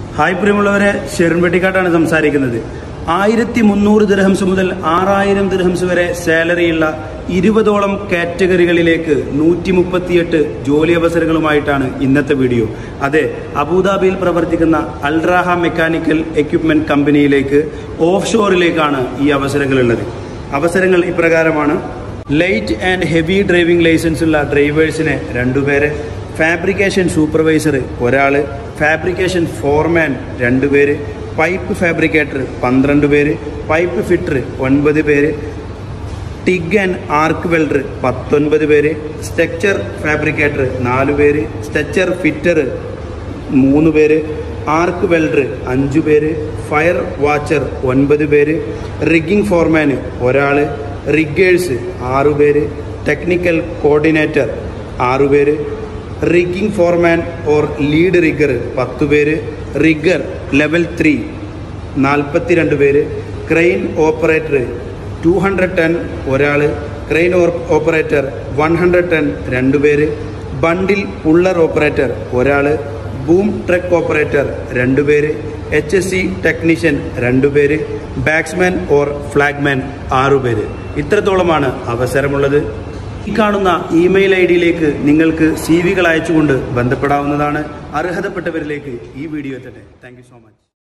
hi പ്രിയമുള്ളവരെ ഷെറിൻപെട്ടിക്കാട്ടാണ് സംസാരിക്കുന്നത് ആയിരത്തി മുന്നൂറ് ദിർഹംസ് മുതൽ ആറായിരം ദിർഹംസ് വരെ സാലറിയുള്ള ഇരുപതോളം കാറ്റഗറികളിലേക്ക് നൂറ്റി മുപ്പത്തിയെട്ട് ജോലി അവസരങ്ങളുമായിട്ടാണ് ഇന്നത്തെ വീഡിയോ അതെ അബുദാബിയിൽ പ്രവർത്തിക്കുന്ന അൾട്രാഹ മെക്കാനിക്കൽ എക്യുപ്മെന്റ് കമ്പനിയിലേക്ക് ഓഫ് ഷോറിലേക്കാണ് ഈ അവസരങ്ങളുള്ളത് അവസരങ്ങൾ ഇപ്രകാരമാണ് light and heavy driving licence ഉള്ള ഡ്രൈവേഴ്സിനെ രണ്ടുപേരെ ഫാബ്രിക്കേഷൻ സൂപ്പർവൈസർ ഒരാൾ ഫാബ്രിക്കേഷൻ ഫോർമാൻ രണ്ട് പേര് പൈപ്പ് ഫാബ്രിക്കേറ്റർ പന്ത്രണ്ട് പേര് പൈപ്പ് ഫിറ്റർ ഒൻപത് പേര് ടിഗ് ആൻഡ് ആർക്ക് വെൽഡർ പത്തൊൻപത് പേര് സ്ട്രക്ചർ ഫാബ്രിക്കേറ്റർ നാല് പേര് സ്ട്രക്ചർ ഫിറ്റർ മൂന്ന് പേര് ആർക്ക് വെൽഡർ അഞ്ചു പേര് ഫയർ വാച്ചർ ഒൻപത് പേര് റിഗിംഗ് ഫോർമാൻ ഒരാൾ റിഗേഴ്സ് ആറു പേര് ടെക്നിക്കൽ കോർഡിനേറ്റർ ആറു പേര് rigging foreman or lead rigger പത്ത് പേര് റിഗർ ലെവൽ ത്രീ നാൽപ്പത്തിരണ്ട് പേര് crane operator two hundred ten ഒരാൾ crane operator one hundred ten രണ്ട് പേര് ബണ്ടിൽ പുള്ളർ ഓപ്പറേറ്റർ ഒരാൾ ബൂം ട്രക്ക് ഓപ്പറേറ്റർ രണ്ട് പേര് എച്ച് എസ് സി ടെക്നീഷ്യൻ രണ്ട് പേര് ബാറ്റ്സ്മാൻ ഓർ ഫ്ലാഗ്മാൻ ആറു പേര് ഇത്രത്തോളമാണ് അവസരമുള്ളത് ഈ കാണുന്ന ഇമെയിൽ ഐ ഡിയിലേക്ക് നിങ്ങൾക്ക് സി വികൾ അയച്ചുകൊണ്ട് ബന്ധപ്പെടാവുന്നതാണ് അർഹതപ്പെട്ടവരിലേക്ക് ഈ വീഡിയോ എത്തട്ടെ താങ്ക് സോ മച്ച്